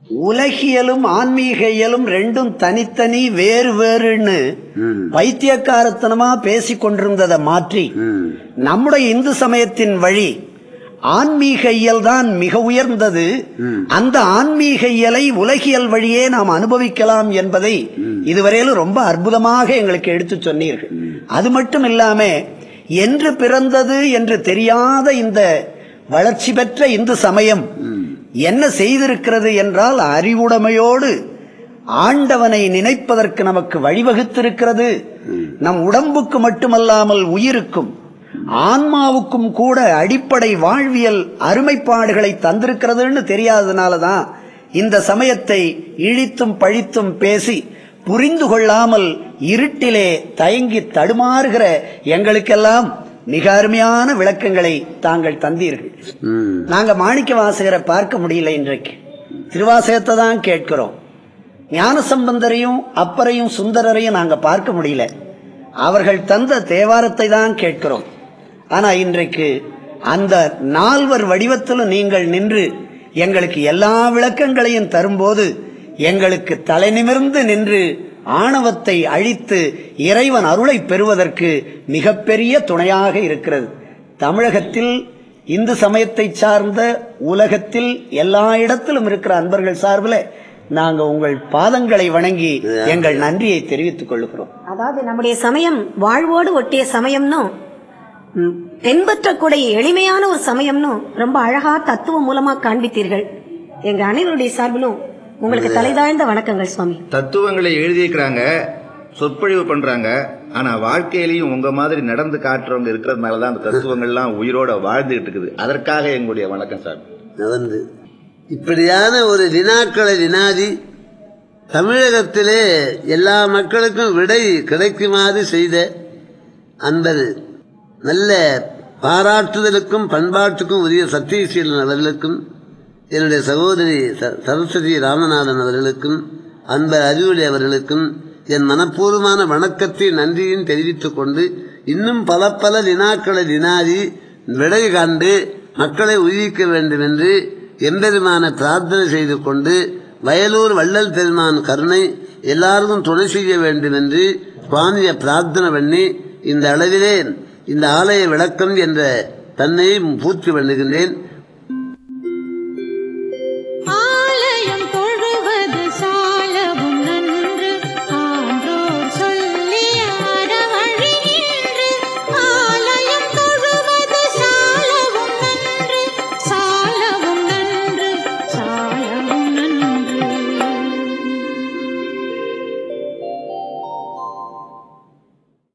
உலகியலும் ஆன்மீக இயலும் ரெண்டும் தனித்தனி வேறு வேறுன்னு ம். பைத்தியக்காரத்தனமா பேசிக் கொண்டிருந்ததை மாற்றி ம். நம்முடைய இந்து சமயத்தின் வழி ஆன்மீக இயல் தான் மிக உயர்ந்தது அந்த ஆன்மீக இயலை உலகியல் வழியே நாம் அனுபவிக்கலாம் என்பதை இதுவரையிலும் ரொம்ப அற்புதமாக எங்களுக்கு எடுத்து சொன்னீர்கள் அது மட்டும் இல்லாம என்று பிறந்தது என்று தெரியாத இந்த வளர்ச்சி பெற்ற இந்து சமயம் என்ன செய்திருக்கிறது என்றால் அறிவுடைமையோடு ஆண்டவனை நினைப்பதற்கு நமக்கு வழிவகுத்திருக்கிறது நம் உடம்புக்கு மட்டுமல்லாமல் உயிருக்கும் ஆன்மாவுக்கும் கூட அடிப்படை வாழ்வியல் அருமைப்பாடுகளை தந்திருக்கிறதுன்னு தெரியாததுனாலதான் இந்த சமயத்தை இழித்தும் பழித்தும் பேசி புரிந்து கொள்ளாமல் இருட்டிலே தயங்கி தடுமாறுகிற எங்களுக்கெல்லாம் மிக அருமையான விளக்கங்களை தாங்கள் தந்தீர்கள் ம். நாங்க மாணிக்க வாசகரை பார்க்க முடியல இன்றைக்கு திருவாசகத்தை தான் கேட்கிறோம் ஞானசம்பந்தரையும் அப்பரையும் சுந்தரரையும் நாங்க பார்க்க முடியல அவர்கள் தந்த தேவாரத்தை தான் கேட்கிறோம் ஆனா இன்றைக்கு அந்த நால்வர் வடிவத்திலும் நீங்கள் நின்று எங்களுக்கு எல்லா விளக்கங்களையும் தரும்போது எங்களுக்கு தலை நிமிர்ந்து நின்று ஆணவத்தை அழித்து இறைவன் அருளை பெறுவதற்கு மிகப்பெரிய துணையாக இருக்கிறது தமிழகத்தில் இந்து சமயத்தை சார்ந்த உலகத்தில் எல்லா இடத்திலும் இருக்கிற அன்பர்கள் சார்பில் நாங்க உங்கள் பாதங்களை வணங்கி எங்கள் நன்றியை தெரிவித்துக் கொள்கிறோம் அதாவது நம்முடைய சமயம் வாழ்வோடு ஒட்டிய சமயம்னும் ம், பின்பற்றக்கூடிய எளிமையான ஒரு சமயம்னும் ரொம்ப அழகா தத்துவம் மூலமா காண்பித்தீர்கள் எங்க அனைவருடைய சார்பிலும் உங்களுக்கு தலைதாழ்ந்த வணக்கங்கள் சுவாமி தத்துவங்களை எழுதியிருக்கிறாங்க சொற்பொழிவு பண்றாங்க ஆனா வாழ்க்கையிலையும் உங்க மாதிரி நடந்து காட்டுறவங்க இருக்கிறதுனாலதான் அந்த தத்துவங்கள்லாம் உயிரோட வாழ்ந்துகிட்டு இருக்குது அதற்காக எங்களுடைய வணக்கம் சார் நடந்து இப்படியான ஒரு வினாக்களை வினாதி தமிழகத்திலே எல்லா மக்களுக்கும் விடை கிடைக்குமாறு செய்த அன்பர் நல்ல பாராட்டுதலுக்கும் பண்பாட்டுக்கும் உரிய சத்தியசீலன் அவர்களுக்கும் என்னுடைய சகோதரி ச- சரஸ்வதி ராமநாதன் அவர்களுக்கும் அன்பர் அறிவுளி அவர்களுக்கும் என் மனப்பூர்வமான வணக்கத்தை நன்றியும் தெரிவித்துக் கொண்டு இன்னும் பல பல வினாக்களை வினாதி விடை காண்டு மக்களை உயிர்க்க வேண்டும் என்று எம்பெருமான பிரார்த்தனை செய்து கொண்டு வயலூர் வள்ளல் பெருமான் கருணை எல்லாருக்கும் துணை செய்ய வேண்டும் என்று சுவாமியை பிரார்த்தனை பண்ணி இந்த அளவிலே இந்த ஆலய விளக்கம் என்ற தன்னை பூர்த்தி பண்ணுகின்றேன்